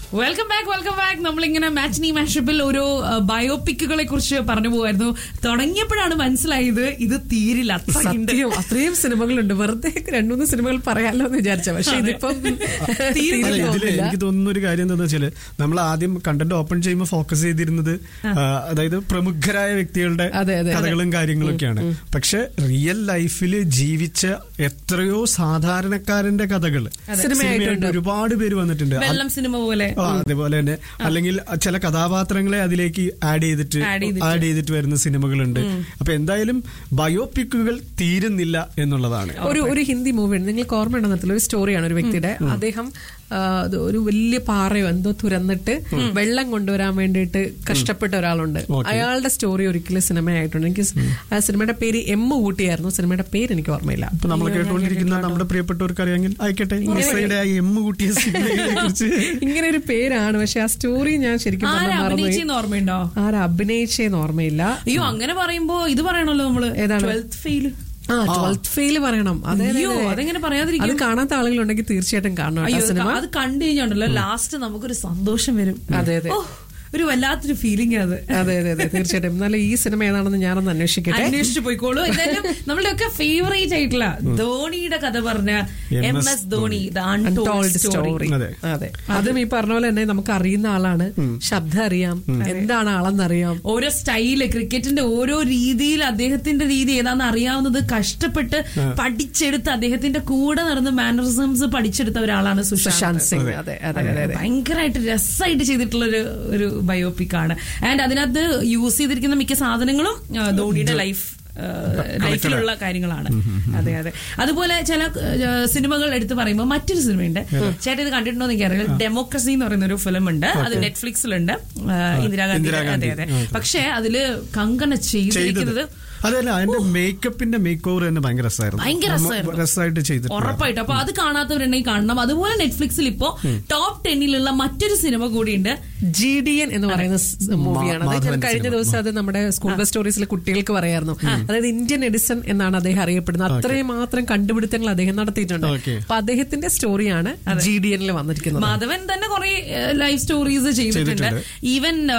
Welcome back welcome back നമ്മളിങ്ങനെ മാച്ച്നി മാഷപ്പിൽ ഓരോ ബയോപിക്കുകളെ കുറിച്ച് പറഞ്ഞു പോവായിരുന്നു തുടങ്ങിയപ്പോഴാണ് മനസ്സിലായത് ഇത് തീരില്ല അത്രയുണ്ട് സത്യം അത്രയും സിനിമകളുണ്ട് വെറുതെ രണ്ടു മൂന്ന് സിനിമകൾ പറയാലോ എന്ന് വിചാരിച്ച പക്ഷെ ഇതിപ്പം തീരെ തീരെ അല്ല, ഇതില് പോകുന്നില്ല. എനിക്ക് തോന്നുന്ന ഒരു കാര്യം എന്താണെന്ന് വെച്ചാല് നമ്മൾ ആദ്യം കണ്ടന്റ് ഓപ്പൺ ചെയ്യുമ്പോൾ ഫോക്കസ് ചെയ്തിരുന്നത് ആ, അതായത് പ്രമുഖരായ വ്യക്തികളുടെ അതെ, അതെ, അതെ. കഥകളും കാര്യങ്ങളൊക്കെയാണ് പക്ഷെ റിയൽ ലൈഫിൽ ജീവിച്ച എത്രയോ സാധാരണക്കാരന്റെ കഥകൾ സിനിമയായിട്ടുണ്ട്. ഒരുപാട് പേര് വന്നിട്ടുണ്ട് അത് വെള്ളം സിനിമ പോലെ ആ, അതേപോലെ തന്നെ അല്ലെങ്കിൽ ചില കഥാപാത്രങ്ങളെ അതിലേക്ക് ആഡ് ചെയ്തിട്ട് Add ചെയ്തിട്ട്. ആഡ് ചെയ്തിട്ട് വരുന്ന സിനിമകളുണ്ട് അപ്പൊ എന്തായാലും ബയോപിക്കുകൾ തീരുന്നില്ല എന്നുള്ളതാണ് ഒരു ഒരു ഹിന്ദി മൂവിയാണ് നിങ്ങൾക്ക് ഓർമ്മയുണ്ടെന്നത്തില്ല ഒരു സ്റ്റോറിയാണ് ഒരു വ്യക്തിയുടെ അദ്ദേഹം ആ, അത് ഒരു വലിയ പാറയോ എന്തോ തുരന്നിട്ട് വെള്ളം കൊണ്ടുവരാൻ വേണ്ടിയിട്ട് കഷ്ടപ്പെട്ട ഒരാളുണ്ട് അയാളുടെ സ്റ്റോറി ഒരിക്കലും സിനിമയായിട്ടുണ്ട് എനിക്ക് സ്- ആ സിനിമയുടെ പേര് എം ഊട്ടിയായിരുന്നു സിനിമയുടെ പേര് എനിക്ക് ഓർമ്മയില്ല ഇപ്പൊ നമ്മൾ കേട്ടുകൊണ്ടിരിക്കുന്ന നമ്മുടെ പ്രിയപ്പെട്ടവർക്ക് അറിയാമെങ്കിൽ ആയിക്കോട്ടെ മിസ്സയുടെ ആ എമ്മ് കൂട്ടിയ സിനിമയെ കുറിച്ച് ഇങ്ങനെ ഒരു പേരാണ് പക്ഷെ ആ സ്റ്റോറി ഞാൻ ശരിക്കും ആരാ പറഞ്ഞാൽ മറന്നുപോയി. അഭിനയിച്ചെന്ന് ഓർമ്മയുണ്ടോ ആരാ അഭിനയിച്ചേന്ന് ഓർമ്മയില്ല അയ്യോ അങ്ങനെ പറയുമ്പോ ഇത് പറയണല്ലോ നമ്മള് ഏതാണ്? ട്വൽത്ത് ഫെയിൽ ആ ട്വൽത്ത് ഫെയിൽ പറയണം അതെ അതെ, അയ്യോ അതെ. അതെങ്ങനെ അത് പറയാതിരിക്കും കാണാത്ത ആളുകളുണ്ടെങ്കിൽ തീർച്ചയായിട്ടും കാണണം അയ്യോ കേട്ടോ ആ സിനിമ അത് കണ്ടു കഴിഞ്ഞുണ്ടല്ലോ ലാസ്റ്റ് നമുക്കൊരു സന്തോഷം വരും അതെ, അതെ. ഓ, ഒരു വല്ലാത്തൊരു ഫീലിംഗ് അത് അതെ അതെ അതെ തീർച്ചയായിട്ടും എന്നാലും ഈ സിനിമ ഏതാണെന്ന് ഞാനൊന്ന് അന്വേഷിക്കട്ടെ അന്വേഷിച്ചു പോയിക്കോളൂ എന്തായാലും നമ്മളുടെ ഒക്കെ ഫേവറേറ്റ് ആയിട്ടുള്ള ധോണിയുടെ കഥ പറഞ്ഞ M S Dhoni the Untold untold story. Story അതെ അതെ അതും ഈ പറഞ്ഞ പോലെ തന്നെ നമുക്ക് അറിയുന്ന ആളാണ് ശബ്ദം അറിയാം എന്താണ് ആളെന്നറിയാം ഓരോ സ്റ്റൈല് ക്രിക്കറ്റിന്റെ ഓരോ രീതിയിൽ അദ്ദേഹത്തിന്റെ രീതി ഏതാണെന്ന് അറിയാവുന്നത് കഷ്ടപ്പെട്ട് പഠിച്ചെടുത്ത് അദ്ദേഹത്തിന്റെ കൂടെ നടന്ന് മാനറിസംസ് പഠിച്ചെടുത്ത ഒരാളാണ് സുശാന്ത് സുശാന്ത് സിംഗ് അതെ അതെ അതെ അതെ ഭയങ്കരമായിട്ട് രസമായിട്ട് ചെയ്തിട്ടുള്ള ഒരു ഒരു ബയോപിക് ആണ് ആൻഡ് അതിനകത്ത് യൂസ് ചെയ്തിരിക്കുന്ന മിക്ക സാധനങ്ങളും ആ, ധോണിയുടെ ലൈഫ് ലൈഫിലുള്ള കാര്യങ്ങളാണ് അതെ അതെ അതുപോലെ ചില ആ, സിനിമകൾ എടുത്ത് പറയുമ്പോൾ മറ്റൊരു സിനിമയുണ്ട് ചേട്ടൻ ഇത് കണ്ടിട്ടുണ്ടോ എന്ന് എനിക്കറിയില്ല ഡെമോക്രസി എന്ന് പറയുന്ന ഒരു ഫിലിം ഉണ്ട് അത് നെറ്റ്ഫ്ലിക്സിലുണ്ട് ആ, ഇന്ദിരാഗാന്ധി അതെ ഇന്ദിരാഗാന്ധി. അതെ പക്ഷെ അതില് കങ്കണ ചെയ്തിരിക്കുന്നത് അതല്ല അതിന്റെ മേക്കപ്പിന്റെ മേക്ക് ഓവർ തന്നെ ഭയങ്കര രസമായിരുന്നു ഭയങ്കര രസമായിരുന്നു. രസമായിട്ട് ചെയ്തിട്ടുണ്ട് ഉറപ്പായിട്ടും അപ്പൊ അത് കാണാത്തവരുണ്ടെങ്കിൽ കാണണം അതുപോലെ നെറ്റ്ഫ്ലിക്സിൽ ഇപ്പോ ടോപ്പ് ടെന്നിലുള്ള മറ്റൊരു സിനിമ കൂടിയുണ്ട് ജി ഡി എൻ എന്ന് പറയുന്ന മൂവിയാണ് അത് ഞാൻ മാധവൻ കഴിഞ്ഞ സിനിമ. ദിവസം അത് നമ്മുടെ സ്കൂൾ ബസ് സ്റ്റോറീസിലെ കുട്ടികൾക്ക് പറയായിരുന്നു അതായത് ഇന്ത്യൻ എഡിസൺ എന്നാണ് അദ്ദേഹം അറിയപ്പെടുന്നത് അത്രയും മാത്രം കണ്ടുപിടുത്തങ്ങൾ അദ്ദേഹം നടത്തിയിട്ടുണ്ട് Okay. അപ്പൊ അദ്ദേഹത്തിന്റെ സ്റ്റോറിയാണ് ജി ഡി എനിൽ വന്നിരിക്കുന്നത് മാധവൻ തന്നെ കുറെ ലൈഫ് സ്റ്റോറീസ് ചെയ്തിട്ടുണ്ട് ചെയ്തിട്ടുണ്ട്. ഈവൻ